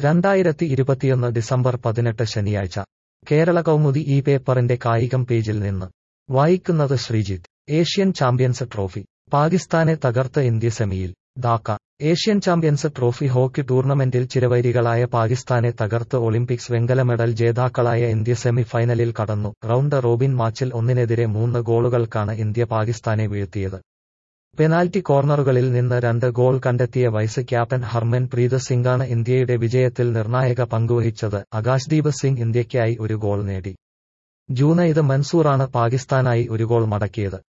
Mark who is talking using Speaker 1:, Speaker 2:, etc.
Speaker 1: രണ്ടായിരത്തി ഇരുപത്തിയൊന്ന് ഡിസംബർ പതിനെട്ട് ശനിയാഴ്ച കേരള കൗമുദി ഈ പേപ്പറിന്റെ കായികം പേജിൽ നിന്ന് വായിക്കുന്നത് ശ്രീജിത്ത് ഏഷ്യൻ ചാമ്പ്യൻസ് ട്രോഫി പാകിസ്ഥാനെ തകർത്ത് ഇന്ത്യ സെമിയിൽ Dhaka Asian champions trophy hockey ടൂർണമെന്റിൽ ചിരവൈരികളായ പാകിസ്ഥാനെ തകർത്ത് ഒളിമ്പിക്സ് വെങ്കല മെഡൽ ജേതാക്കളായ ഇന്ത്യ സെമി ഫൈനലിൽ കടന്നു റൗണ്ട് റോബിൻ മാച്ചിൽ ഒന്നിനെതിരെ മൂന്ന് ഗോളുകൾക്കാണ് ഇന്ത്യ പാകിസ്ഥാനെ വീഴ്ത്തിയത് പെനാൽറ്റി കോർണറുകളിൽ നിന്ന് രണ്ട് ഗോൾ കണ്ടെത്തിയ വൈസ് ക്യാപ്റ്റൻ ഹർമൻ പ്രീത് സിംഗാണ് ഇന്ത്യയുടെ വിജയത്തിൽ നിർണായക പങ്കുവഹിച്ചത് ആകാശ്ദീപ് സിംഗ് ഇന്ത്യയ്ക്കായി ഒരു ഗോൾ നേടി ജൂനൈദ് മൻസൂറാണ് പാകിസ്ഥാനായി ഒരു ഗോൾ മടക്കിയത്